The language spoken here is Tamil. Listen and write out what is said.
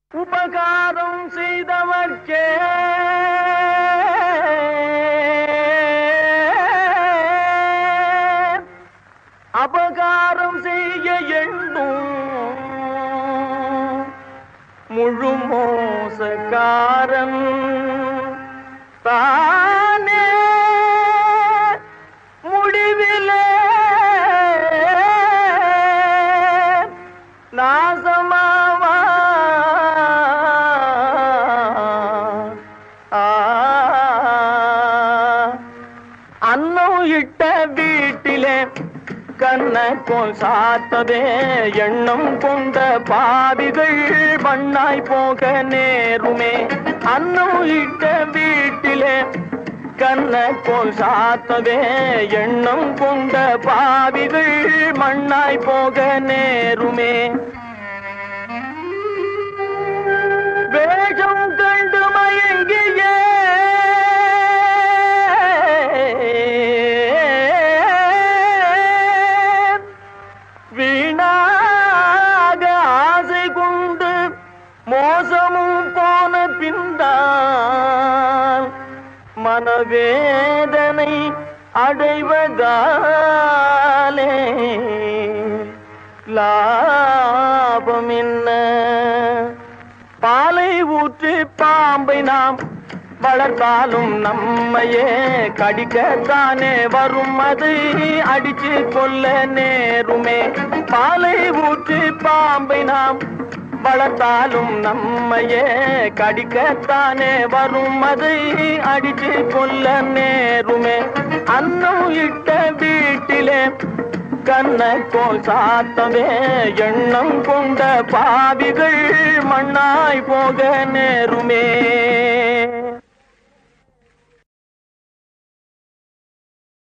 உபகாரம் செய்தவர்க்கே அபகாரம் செய்ய எண்ணும் முழு மோசக்காரன் தானே முடிவிலே நாசமாவா அன்னம் இட்ட வீட்டிலே கண்ண கோல் சாத்ததே எண்ணம் கொண்ட பாவிகள் மண்ணாய் போக நேருமே அன்னம் இட்ட வீட்டிலே கண்ண கோல் சாத்ததே எண்ணம் கொண்ட பாவிகள் மண்ணாய் போக நேருமே வேஷம் கண்டு மயங்கிய வீணாக ஆசை கொண்டு மோசமும் போன பின்தான் மனவேதனை அடைவதாலே லாபம் என்ன பாலை ஊற்றி பாம்பை நாம் வளர்த்தாலும் நம்மையே கடிக்கத்தானே வரும் அது அடிச்சு கொல்ல நேருமே பாலை ஊற்றி பாம்பை நாம் வளர்த்தாலும் நம்மையே கடிக்கத்தானே வரும் அது அடிச்சு கொல்ல நேருமே அன்னம் இட்ட வீட்டிலே கண்ண கோல் சாத்தவே எண்ணம் கொண்ட பாவிகள் மண்ணாய் போக நேருமே